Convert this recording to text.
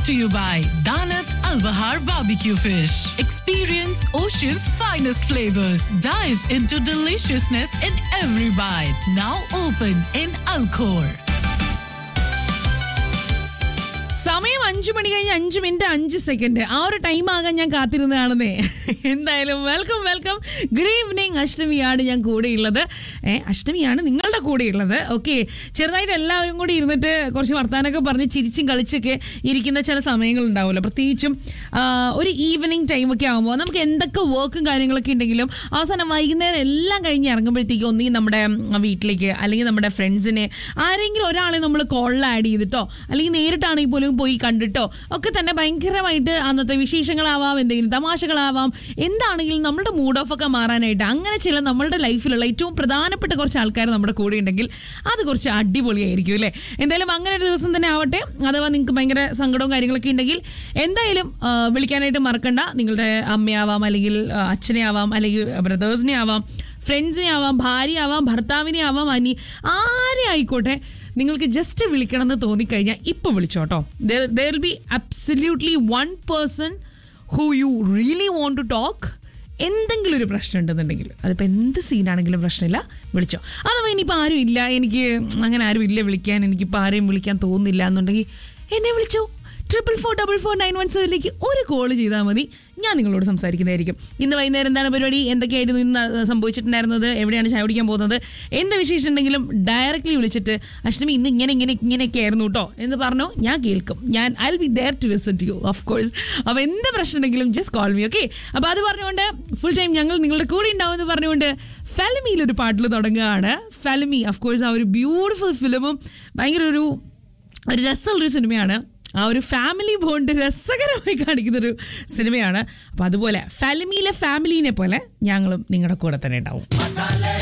to you by Danat Al Bahar Barbecue Fish. Experience Ocean's finest flavors. Dive into deliciousness in every bite. Now open in Alcor. സമയം അഞ്ചു മണി കഴിഞ്ഞ് അഞ്ചു minute അഞ്ച് second ആ ഒരു time ആകാൻ ഞാൻ കാത്തിരുന്നതാണെന്നേ എന്തായാലും വെൽക്കം വെൽക്കം ഗുഡ് ഈവനിങ് അഷ്ടമിയാണ് ഞാൻ കൂടെയുള്ളത് ഏ അഷ്ടമിയാണ് നിങ്ങളുടെ കൂടെയുള്ളത് ഓക്കെ ചെറുതായിട്ട് എല്ലാവരും കൂടി ഇരുന്നിട്ട് കുറച്ച് വർത്താനൊക്കെ പറഞ്ഞ് ചിരിച്ചും കളിച്ചൊക്കെ ഇരിക്കുന്ന ചില സമയങ്ങൾ ഉണ്ടാവുമല്ലോ പ്രത്യേകിച്ചും ആ, ഒരു ഈവനിങ് ടൈമൊക്കെ ആകുമ്പോൾ നമുക്ക് എന്തൊക്കെ വർക്കും കാര്യങ്ങളൊക്കെ ഉണ്ടെങ്കിലും അവസാനം വൈകുന്നേരം എല്ലാം കഴിഞ്ഞ് ഇറങ്ങുമ്പോഴത്തേക്കും ഒന്നെങ്കിൽ നമ്മുടെ ഉം, വീട്ടിലേക്ക് അല്ലെങ്കിൽ നമ്മുടെ ഫ്രണ്ട്സിനെ ആരെങ്കിലും ഒരാളെ നമ്മൾ കോളിൽ ആഡ് ചെയ്തിട്ടോ അല്ലെങ്കിൽ നേരിട്ടാണെങ്കിൽ പോലും പോയി കണ്ടിട്ടോ ഒക്കെ തന്നെ ഭയങ്കരമായിട്ട് അന്നത്തെ വിശേഷങ്ങളാവാം എന്തെങ്കിലും തമാശകളാവാം എന്താണെങ്കിലും നമ്മുടെ മൂഡ് ഓഫ് ഒക്കെ മാറാനായിട്ട് അങ്ങനെ ചില നമ്മളുടെ ലൈഫിലുള്ള ഏറ്റവും പ്രധാനപ്പെട്ട കുറച്ച് ആൾക്കാർ നമ്മുടെ കൂടെ ഉണ്ടെങ്കിൽ അത് കുറച്ച് അടിപൊളിയായിരിക്കും അല്ലേ എന്തായാലും അങ്ങനെ ഒരു ദിവസം തന്നെ ആവട്ടെ അഥവാ നിങ്ങൾക്ക് ഭയങ്കര സങ്കടവും കാര്യങ്ങളൊക്കെ ഉണ്ടെങ്കിൽ എന്തായാലും ആ, വിളിക്കാനായിട്ട് മറക്കണ്ട നിങ്ങളുടെ അമ്മയാവാം അല്ലെങ്കിൽ ആ, അച്ഛനെ ആവാം അല്ലെങ്കിൽ ബ്രദേഴ്സിനെ ആവാം ഫ്രണ്ട്സിനെ ആവാം ഭാര്യ ആവാം ഭർത്താവിനെ ആവാം അനി ആരെ ആയിക്കോട്ടെ നിങ്ങൾക്ക് ജസ്റ്റ് വിളിക്കണം എന്ന് തോന്നിക്കഴിഞ്ഞാൽ ഇപ്പൊ വിളിച്ചോട്ടോ there will be absolutely one person who you really want to talk എന്തെങ്കിലും ഒരു പ്രശ്നം ഉണ്ടെന്നുണ്ടെങ്കിൽ അതിപ്പോൾ എന്ത് സീനാണെങ്കിലും പ്രശ്നമില്ല വിളിച്ചോ അഥവാ ഇനിയിപ്പോൾ ആരും ഇല്ല എനിക്ക് അങ്ങനെ ആരും ഇല്ല വിളിക്കാൻ എനിക്കിപ്പോൾ ആരെയും വിളിക്കാൻ തോന്നുന്നില്ല എന്നുണ്ടെങ്കിൽ എന്നെ വിളിച്ചോ triple four double four nine one സെവനിലേക്ക് ഒരു കോൾ ചെയ്താൽ മതി ഞാൻ നിങ്ങളോട് സംസാരിക്കുന്നതായിരിക്കും ഇന്ന് വൈകുന്നേരം എന്താണ് പരിപാടി എന്തൊക്കെയായിരുന്നു ഇന്ന് സംഭവിച്ചിട്ടുണ്ടായിരുന്നത് എവിടെയാണ് ചായ കുടിക്കാൻ പോകുന്നത് എന്ത് വിശേഷം ഉണ്ടെങ്കിലും ഡയറക്റ്റ്ലി വിളിച്ചിട്ട് അഷ്ടമി ഇന്ന് ഇങ്ങനെ ഇങ്ങനെ ഇങ്ങനെയൊക്കെ ആയിരുന്നു കേട്ടോ എന്ന് പറഞ്ഞു ഞാൻ കേൾക്കും ഞാൻ I be there to listen to you of course അപ്പോൾ എന്ത് പ്രശ്നം ഉണ്ടെങ്കിലും ജസ്റ്റ് കോൾ മീ ഓക്കെ അപ്പോൾ അത് പറഞ്ഞുകൊണ്ട് ഫുൾ ടൈം ഞങ്ങൾ നിങ്ങളുടെ കൂടെ ഉണ്ടാവും എന്ന് പറഞ്ഞുകൊണ്ട് ഫെലമിയിൽ ഒരു പാട്ടിൽ തുടങ്ങുകയാണ് ഫെലമി ഓഫ് കോഴ്സ് ആ ഒരു ബ്യൂട്ടിഫുൾ ഫിലിമും ഭയങ്കര ഒരു ഒരു രസമുള്ളൊരു സിനിമയാണ് ആ ഒരു ഫാമിലി ബോണ്ട് രസകരമായി കാണിക്കുന്ന ഒരു സിനിമയാണ് അപ്പൊ അതുപോലെ ഫാലിമിയിലെ ഫാമിലിനെ പോലെ ഞങ്ങളും നിങ്ങളുടെ കൂടെ തന്നെ ഉണ്ടാവും